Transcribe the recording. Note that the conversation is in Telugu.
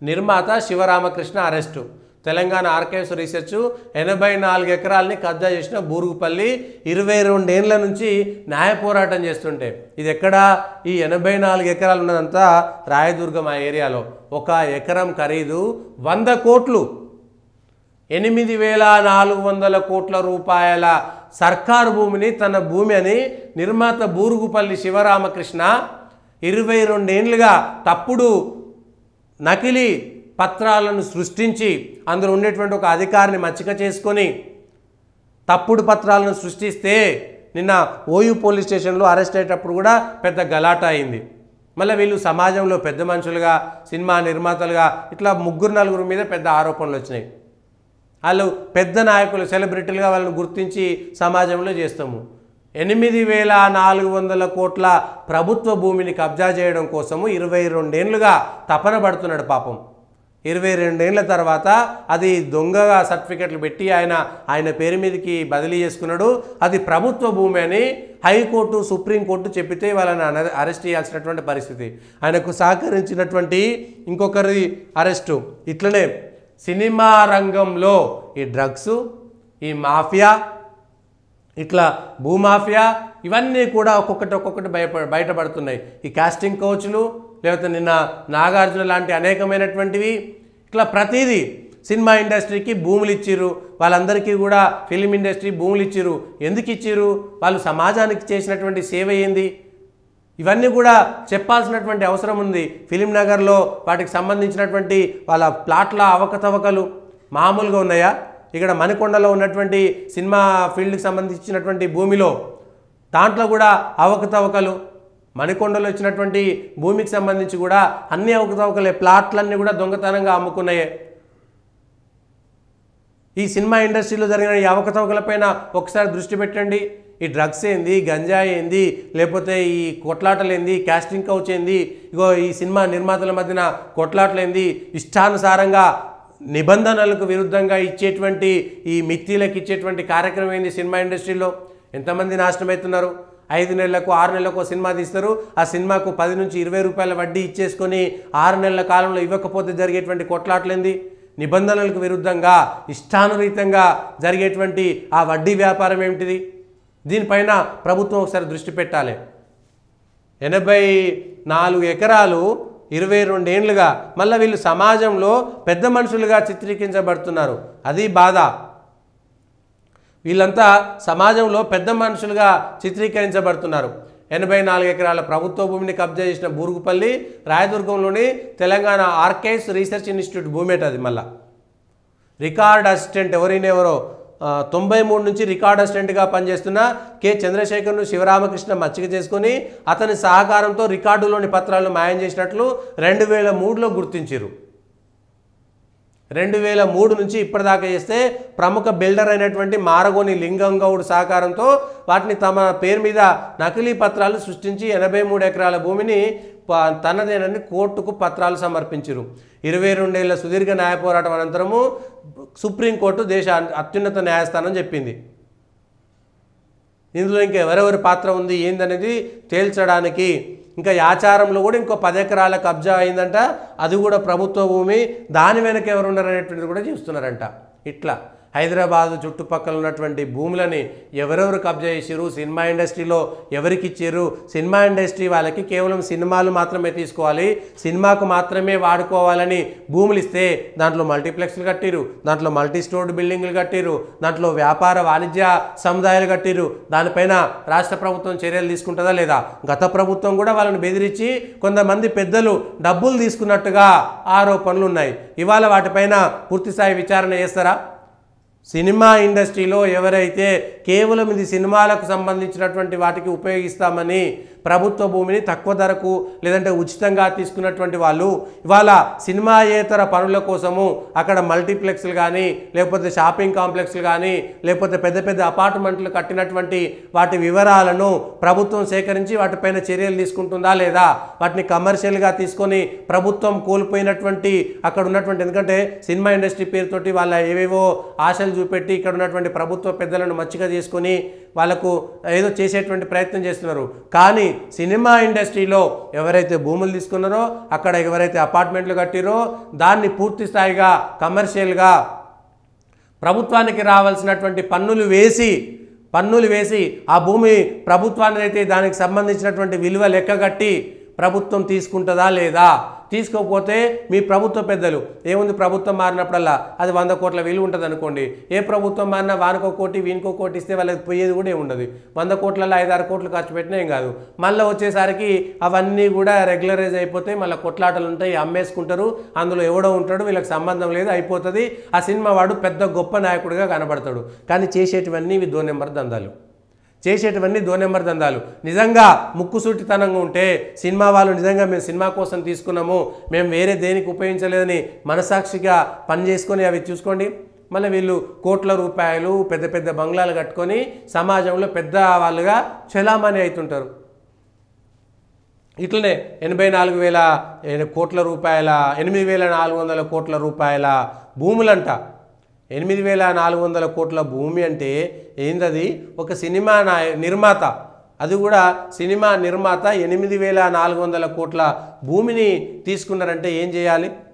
నిర్మాత Sivaramakrishna arrest Telangana archives research ఎనభై నాలుగు ఎకరాలని కబ్జా చేసిన బూరుగుపల్లి ఇరవై రెండేళ్ల నుంచి న్యాయ పోరాటం చేస్తుంటే ఇది ఎక్కడ ఈ ఎనభై నాలుగు ఎకరాలు ఉన్నదంతా రాయదుర్గం ఆ ఏరియాలో ఒక ఎకరం ఖరీదు వంద కోట్లు ఎనిమిది వేల నాలుగు వందల కోట్ల రూపాయల సర్కారు భూమిని తన భూమి అని నిర్మాత బూరుగుపల్లి శివరామకృష్ణ ఇరవై రెండేండ్లుగా తప్పుడు నకిలీ పత్రాలను సృష్టించి అందులో ఉండేటువంటి ఒక అధికారిని మచ్చిక చేసుకొని తప్పుడు పత్రాలను సృష్టిస్తే నిన్న ఓయూ పోలీస్ స్టేషన్లో అరెస్ట్ అయ్యేటప్పుడు కూడా పెద్ద గలాట అయింది మళ్ళీ వీళ్ళు సమాజంలో పెద్ద మనుషులుగా సినిమా నిర్మాతలుగా ఇట్లా ముగ్గురు నలుగురు మీద పెద్ద ఆరోపణలు వచ్చినాయి వాళ్ళు పెద్ద నాయకులు సెలబ్రిటీలుగా వాళ్ళని గుర్తించి సమాజంలో చేస్తాము ఎనిమిది వేల నాలుగు వందల కోట్ల ప్రభుత్వ భూమిని కబ్జా చేయడం కోసము ఇరవై రెండేళ్లుగా తపన పడుతున్నాడు పాపం ఇరవై రెండేళ్ల తర్వాత అది దొంగగా సర్టిఫికెట్లు పెట్టి ఆయన ఆయన పేరు మీదకి బదిలీ చేసుకున్నాడు అది ప్రభుత్వ భూమి అని హైకోర్టు సుప్రీంకోర్టు చెప్పితే వాళ్ళని అన- అరెస్ట్ చేయాల్సినటువంటి పరిస్థితి ఆయనకు సహకరించినటువంటి ఇంకొకరి అరెస్టు ఇట్లనే సినిమా రంగంలో ఈ డ్రగ్స్ ఈ మాఫియా ఇట్లా భూమాఫియా ఇవన్నీ కూడా ఒక్కొక్కటి ఒక్కొక్కటి భయప బయటపడుతున్నాయి ఈ కాస్టింగ్ కోచ్లు లేకపోతే నిన్న నాగార్జున లాంటి అనేకమైనటువంటివి ఇట్లా ప్రతిదీ సినిమా ఇండస్ట్రీకి భూములు ఇచ్చిర్రు వాళ్ళందరికీ కూడా ఫిలిం ఇండస్ట్రీ భూములు ఇచ్చిర్రు ఎందుకు ఇచ్చిర్రు వాళ్ళు సమాజానికి చేసినటువంటి సేవ ఏంది ఇవన్నీ కూడా చెప్పాల్సినటువంటి అవసరం ఉంది ఫిలిం నగర్లో వాటికి సంబంధించినటువంటి వాళ్ళ ప్లాట్ల అవకతవకలు మామూలుగా ఉన్నాయా ఇక్కడ మణికొండలో ఉన్నటువంటి సినిమా ఫీల్డ్కి సంబంధించినటువంటి భూమిలో దాంట్లో కూడా అవకతవకలు మణికొండలో ఇచ్చినటువంటి భూమికి సంబంధించి కూడా అన్ని అవకతవకలే ప్లాట్లన్నీ కూడా దొంగతనంగా అమ్ముకున్నాయే ఈ సినిమా ఇండస్ట్రీలో జరిగిన ఈ అవకతవకలపైన ఒకసారి దృష్టి పెట్టండి ఈ డ్రగ్స్ ఏంది గంజాయి ఏంది లేకపోతే ఈ కొట్లాటలు ఏంది కాస్టింగ్ కౌచ్ ఏంది ఇగో ఈ సినిమా నిర్మాతల మధ్యన కొట్లాటలు ఏంది ఇష్టానుసారంగా నిబంధనలకు విరుద్ధంగా ఇచ్చేటువంటి ఈ మిత్తిలకు ఇచ్చేటువంటి కార్యక్రమం ఏంది సినిమా ఇండస్ట్రీలో ఎంతమంది నాశనం అవుతున్నారు ఐదు నెలలకు ఆరు నెలలకు ఒక సినిమా తీస్తారు ఆ సినిమాకు పది నుంచి ఇరవై రూపాయల వడ్డీ ఇచ్చేసుకొని ఆరు నెలల కాలంలో ఇవ్వకపోతే జరిగేటువంటి కొట్లాటలేంది నిబంధనలకు విరుద్ధంగా ఇష్టానురీతంగా జరిగేటువంటి ఆ వడ్డీ వ్యాపారం ఏమిటిది దీనిపైన ప్రభుత్వం ఒకసారి దృష్టి పెట్టాలి ఎనభై నాలుగు ఎకరాలు ఇరవై రెండేండ్లుగా మళ్ళీ వీళ్ళు సమాజంలో పెద్ద మనుషులుగా చిత్రీకరించబడుతున్నారు అది బాధ వీళ్ళంతా సమాజంలో పెద్ద మనుషులుగా చిత్రీకరించబడుతున్నారు ఎనభై నాలుగు ఎకరాల ప్రభుత్వ భూమిని కబ్జా చేసిన బూరుగుపల్లి రాయదుర్గంలోని తెలంగాణ ఆర్కైవ్స్ రీసెర్చ్ ఇన్స్టిట్యూట్ భూమేట అది మళ్ళా రికార్డ్ అసిస్టెంట్ ఎవరైనెవరో ఆ, తొంభై మూడు నుంచి రికార్డ్ అసిస్టెంట్గా పనిచేస్తున్న కె చంద్రశేఖర్ను శివరామకృష్ణ మచ్చిక చేసుకొని అతని సహకారంతో రికార్డులోని పత్రాలను మాయం చేసినట్లు రెండు వేల మూడులో గుర్తించారు రెండు వేల మూడు నుంచి ఇప్పటిదాకా చేస్తే ప్రముఖ బిల్డర్ అయినటువంటి మారగోని లింగం గౌడ్ సహకారంతో వాటిని తమ పేరు మీద నకిలీ పత్రాలు సృష్టించి ఎనభై మూడు ఎకరాల భూమిని ప- తనదేనని కోర్టుకు పత్రాలు సమర్పించారు ఇరవై రెండేళ్ల సుదీర్ఘ న్యాయ పోరాటం అనంతరము సుప్రీంకోర్టు దేశ అత్యున్నత న్యాయస్థానం చెప్పింది ఇందులో ఇంకా ఎవరెవరి పాత్ర ఉంది ఏందనేది తేల్చడానికి ఇంకా ఈ ఆచారంలో కూడా ఇంకో పది ఎకరాల కబ్జా అయిందంట అది కూడా ప్రభుత్వ భూమి దాని వెనక ఎవరు ఉన్నారనేటువంటిది కూడా చూస్తున్నారంట ఇట్లా హైదరాబాద్ చుట్టుపక్కల ఉన్నటువంటి భూములని ఎవరెవరు కబ్జా చేసిరు సినిమా ఇండస్ట్రీలో ఎవరికి ఇచ్చారు సినిమా ఇండస్ట్రీ వాళ్ళకి కేవలం సినిమాలు మాత్రమే తీసుకోవాలి సినిమాకు మాత్రమే వాడుకోవాలని భూములు ఇస్తే దాంట్లో మల్టీప్లెక్స్లు కట్టిరు దాంట్లో మల్టీ స్టోర్డ్ బిల్డింగ్లు కట్టిరు దాంట్లో వ్యాపార వాణిజ్య సముదాయాలు కట్టిరు దానిపైన రాష్ట్ర ప్రభుత్వం చర్యలు తీసుకుంటుందా లేదా గత ప్రభుత్వం కూడా వాళ్ళని బెదిరించి కొంతమంది పెద్దలు డబ్బులు తీసుకున్నట్టుగా ఆరోపణలు ఉన్నాయి ఇవాళ వాటిపైన పూర్తిస్థాయి విచారణ చేస్తారా సినిమా ఇండస్ట్రీలో ఎవరైతే కేవలం ఇది సినిమాలకు సంబంధించినటువంటి వాటికి ఉపయోగిస్తామని ప్రభుత్వ భూమిని తక్కువ ధరకు లేదంటే ఉచితంగా తీసుకున్నటువంటి వాళ్ళు ఇవాళ సినిమాయేతర పనుల కోసము అక్కడ మల్టీప్లెక్స్లు కానీ లేకపోతే షాపింగ్ కాంప్లెక్స్లు కానీ లేకపోతే పెద్ద పెద్ద అపార్ట్మెంట్లు కట్టినటువంటి వాటి వివరాలను ప్రభుత్వం సేకరించి వాటిపైన చర్యలు తీసుకుంటుందా లేదా వాటిని కమర్షియల్గా తీసుకొని ప్రభుత్వం కోల్పోయినటువంటి అక్కడ ఉన్నటువంటి ఎందుకంటే సినిమా ఇండస్ట్రీ పేరుతోటి వాళ్ళ ఏవేవో ఆశలు ఆశలు చూపెట్టి ఇక్కడ ఉన్నటువంటి ప్రభుత్వ పెద్దలను మచ్చిక చేసుకొని వాళ్ళకు ఏదో చేసేటువంటి ప్రయత్నం చేస్తున్నారు కానీ సినిమా ఇండస్ట్రీలో ఎవరైతే భూములు తీసుకున్నారో అక్కడ ఎవరైతే అపార్ట్మెంట్లు కట్టిరో దాన్ని పూర్తి స్థాయిగా కమర్షియల్గా ప్రభుత్వానికి రావాల్సినటువంటి పన్నులు వేసి పన్నులు వేసి ఆ భూమి ప్రభుత్వానికి అయితే దానికి సంబంధించినటువంటి విలువ లెక్కగట్టి ప్రభుత్వం తీసుకుంటుందా లేదా తీసుకోకపోతే మీ ప్రభుత్వ పెద్దలు ఏముంది ప్రభుత్వం మారినప్పుడల్లా అది వంద కోట్ల విలువ ఉంటుంది అనుకోండి ఏ ప్రభుత్వం మారినా వానికో కోటి వీనికో కోటి ఇస్తే వాళ్ళకి పోయేది కూడా ఏమి ఉండదు వంద కోట్లలో ఐదు ఆరు కోట్లు ఖర్చు పెట్టినా ఏం కాదు మళ్ళీ వచ్చేసరికి అవన్నీ కూడా రెగ్యులరైజ్ అయిపోతాయి మళ్ళీ కొట్లాటలు ఉంటాయి అమ్మేసుకుంటారు అందులో ఎవడో ఉంటాడు వీళ్ళకి సంబంధం లేదు అయిపోతుంది ఆ సినిమా వాడు పెద్ద గొప్ప నాయకుడిగా కనబడతాడు కానీ చేసేటివన్నీ ఇవి దో నెంబర్ దందాలు చేసేటివన్నీ దో నెంబర్ దందాలు నిజంగా ముక్కుసూటితనంగా ఉంటే సినిమా వాళ్ళు నిజంగా మేము సినిమా కోసం తీసుకున్నాము మేము వేరే దేనికి ఉపయోగించలేదని మనసాక్షిగా పని చేసుకొని అవి చూసుకోండి మళ్ళీ వీళ్ళు కోట్ల రూపాయలు పెద్ద పెద్ద బంగ్లాలు కట్టుకొని సమాజంలో పెద్ద వాళ్ళుగా చలామణి అవుతుంటారు ఇట్లనే ఎనభై నాలుగు వేల ఎన- కోట్ల రూపాయల ఎనిమిది వేల నాలుగు వందల కోట్ల రూపాయల భూములంట ఎనిమిది వేల నాలుగు వందల కోట్ల భూమి అంటే ఏందది ఒక సినిమా నాయ నిర్మాత అది కూడా సినిమా నిర్మాత ఎనిమిది వేల నాలుగు వందల కోట్ల భూమిని తీసుకున్నారంటే ఏం చేయాలి